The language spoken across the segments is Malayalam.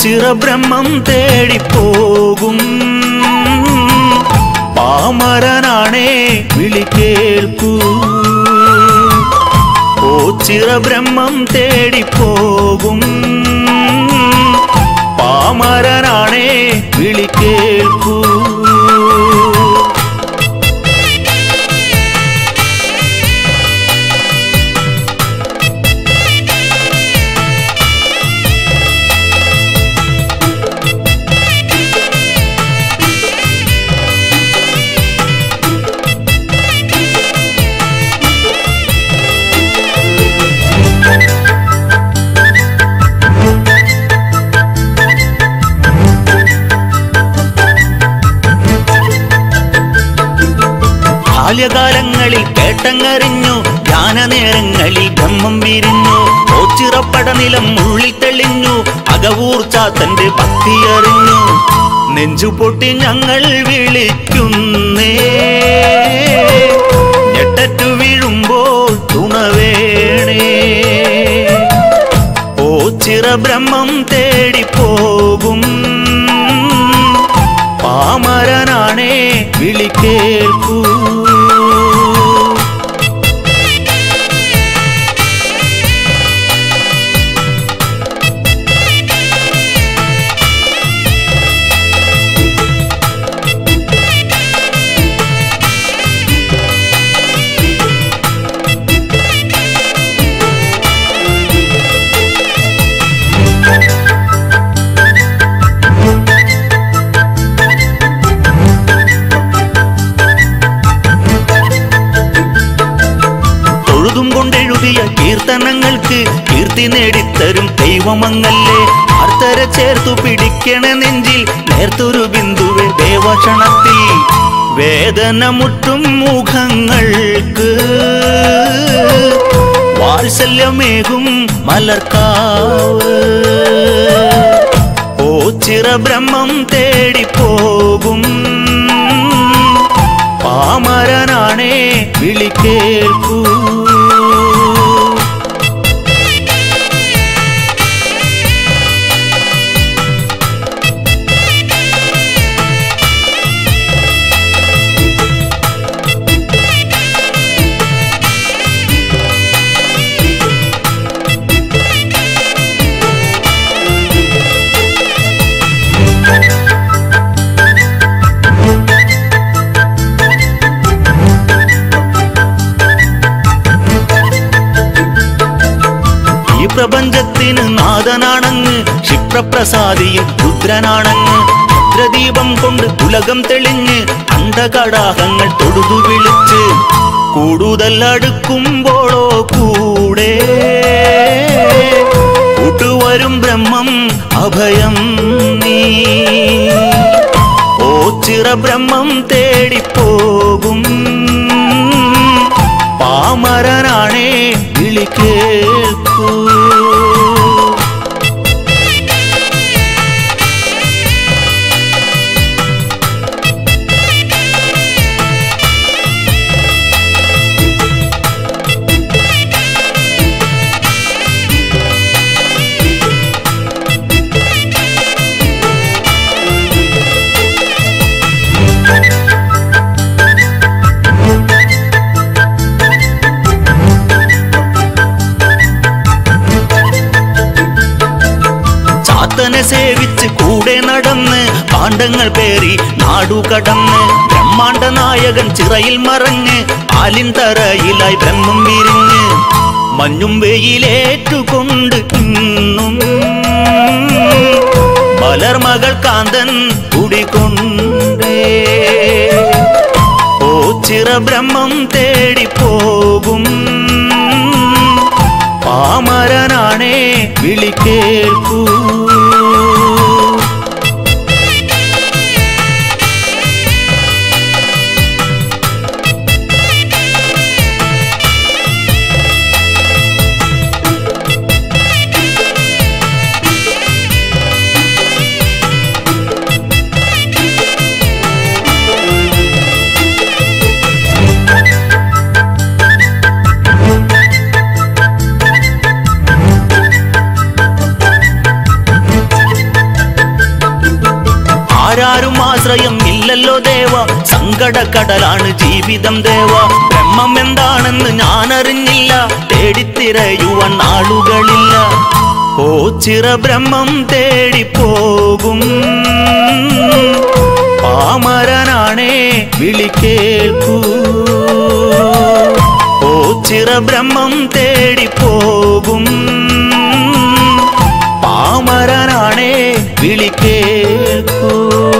ചിറബ്രഹ്മം തേടിപ്പോകും പാമരനാണേ വിളി കേൾക്കൂ ഓ ചിറബ്രഹ്മം തേടിപ്പോകും പാമരനാണേ വിളി കേൾക്കൂ ബാല്യകാലങ്ങളിൽ കേട്ടങ്ങറിഞ്ഞു ധ്യാനനേരങ്ങളിൽ ബ്രഹ്മം വിരിഞ്ഞു ഓച്ചിറപ്പട നിലം ഉള്ളിൽ തെളിഞ്ഞു അകവൂർ ചാത്തന്റെ ഭക്തിയറിഞ്ഞു നെഞ്ചുപൊട്ടി ഞങ്ങൾ വിളിക്കുന്നേ ഞെട്ടറ്റു വീഴുമ്പോൾ തുണവേണേ ഓച്ചിറ ബ്രഹ്മം തേടിപ്പോകും പാമരനാണേ വിളി കേൾക്കൂ തൊഴുതും കൊണ്ടെഴുതിയ കീർത്തനങ്ങൾക്ക് കീർത്തി നേടിത്തരും ദൈവമങ്ങല്ലേ അർത്തര ചേർത്തു പിടിക്കണ നെഞ്ചിൽ നേർത്തൊരു ബിന്ദുവെ ദേവക്ഷണത്തിൽ വേദന മുട്ടും മുഖങ്ങൾക്ക് വാത്സല്യമേകും മലർക്കാവ് ഓ ചിറ ബ്രഹ്മം തേടിപ്പോകും പാമരനാണേ വിളി കേൾക്കൂ ഈ പ്രപഞ്ചത്തിന് നാഥനാണങ്ങ് ക്ഷിപ്രപ്രസാദിയും രുദ്രനാണങ്ങ് ഭദ്രദീപം കൊണ്ട് ഉലകം തെളിഞ്ഞ് അണ്ടകടാഹങ്ങൾ തൊടുതു വിളിച്ച് കൂടുതൽ അടുക്കുമ്പോഴോ കൂടെ കൂട്ടുവരും ബ്രഹ്മം അഭയം നീ ഓ ചിറ ബ്രഹ്മം തേടിപ്പോകും പാമരനാണേ വിളി കേൾക്കൂ ചാത്തനെ സേവിച്ച് കൂടെ നടന്ന് പാണ്ഡങ്ങൾ പേറി നാടു കടന്ന് ബ്രഹ്മാണ്ട നായകൻ ചിറയിൽ മറഞ്ഞ് ആലിൻ തറയിലായി ബ്രഹ്മം വിരിഞ്ഞ് മഞ്ഞും വെയിലേറ്റുകൊണ്ട് ഇന്നും മലർമകൾ കാന്തൻ കുടികൊണ്ടേ ഓ ചിറ ബ്രഹ്മം തേടിപ്പോകും പാമരനാണേ വിളി കേൾക്കൂ ആശ്രയം ഇല്ലല്ലോ ദേവ സങ്കടക്കടലാണ് ജീവിതം ദേവ ബ്രഹ്മം എന്താണെന്ന് ഞാൻ അറിഞ്ഞില്ല തേടിത്തിരയുവാൻ നാളുകളില്ല ഓ ചിറ ബ്രഹ്മം തേടിപ്പോകും പാമരനാണേ വിളി കേൾക്കൂ ഓ ചിറ ബ്രഹ്മം തേടിപ്പോകും പാമരനാണേ വിളി കേൾക്കൂ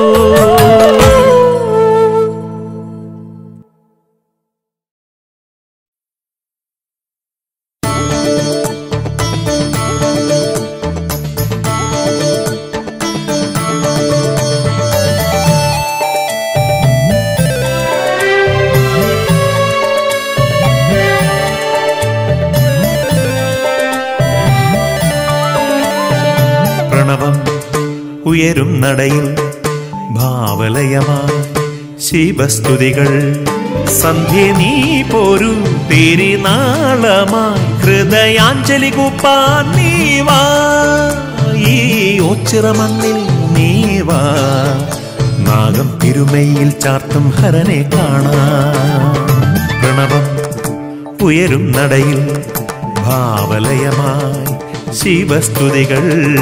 പ്രണവം ഉയരും നടയിൽ ഭാവലയമായി ശിവസ്തുതികൾ സന്ധ്യ നീ പോരു തിരുനാളമായി ഹൃദയാഞ്ജലി കൂപ്പാൻ നീ വാ ഈ ഒച്ചിറമണ്ണിൽ നീ വാ നാഗം തിരുമയിൽ ചാർത്തും ഹരനെ കാണാ പ്രണവം ഉയരും നടയിൽ ഭാവലയമായി ശിവസ്തുതികൾ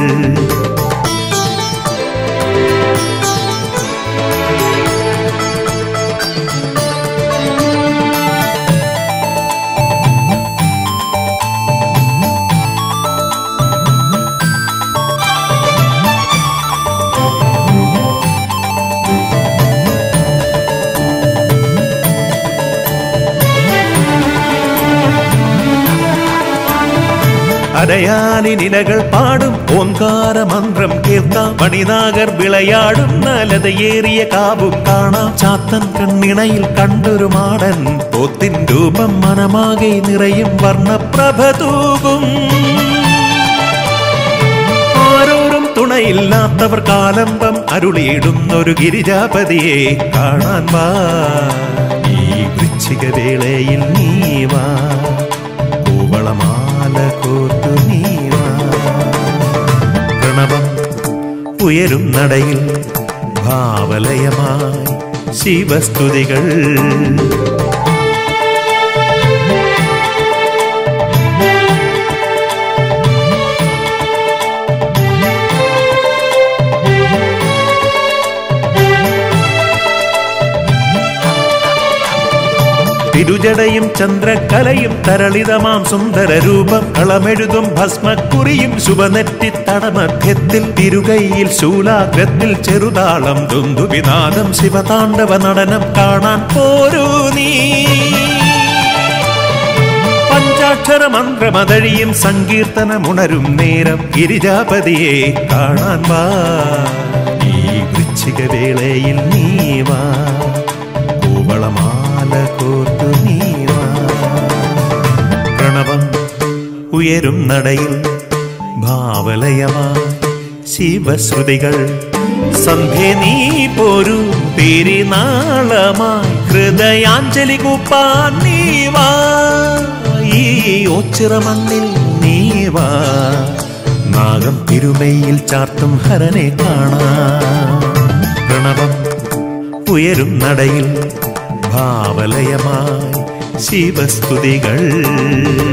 അരയാനി നിലകൾ പാടും ഓംകാര മന്ത്രം കേൾക്കാം മണിനാഗർ വിളയാടും നലതയേറിയ കാവും കാണാം ചാത്തൻ കണ്ണിണയിൽ കണ്ടൊരു മാടൻ പോത്തിൻ രൂപം മനമാകെ നിറയും വർണ്ണപ്രഭ തൂകും ആരോരും തുണയില്ലാത്തവർ കാലംബം അരുളിയിടുന്നൊരു ഗിരിജാപതിയെ കാണാൻ വാ ഈ വൃശ്ചിക വേളയിൽ നീ വാ കൂവളമാല കോർത്തു നീ വാ പ്രണവം ഉയരും നടയിൽ ഭാവലയമായി ശിവസ്തുതികൾ തിരുജടയും ചന്ദ്രകലയും തരളിതമാം സുന്ദര രൂപം കളമെഴുതും ഭസ്മക്കുറിയും ശുഭനെറ്റി തടമധ്യത്തിൽ തിരുകൈയിൽ ശൂലാഗ്രത്തിൽ ചെറുതാളം ദുന്ദുവിനാദം ശിവതാണ്ഡവ നടനം കാണാൻ പോരൂ നീ പഞ്ചാക്ഷര മന്ത്രമതഴിയും സങ്കീർത്തനമുണരും നേരം ഗിരിജാപതിയെ കാണാൻ വാ ഈ വൃശ്ചിക വേളയിൽ നീ വാ കൂവളമാല കോർത്തു നീ വാ പ്രണവം ഉയരും നടയിൽ ഭാവലയമായി ശിവശ്രുതികൾ സന്ധ്യ നീ പോരു തിരുനാളമായി ഹൃദയാഞ്ജലി കൂപ്പാൻ നീ വാ ഈ ഒച്ചിറമണ്ണിൽ നീ വാ നാഗം തിരുമയിൽ ചാർത്തും ഹരനെ കാണാ പ്രണവം ഉയരും നടയിൽ ഭാവലയമായി ശിവസ്തുതികൾ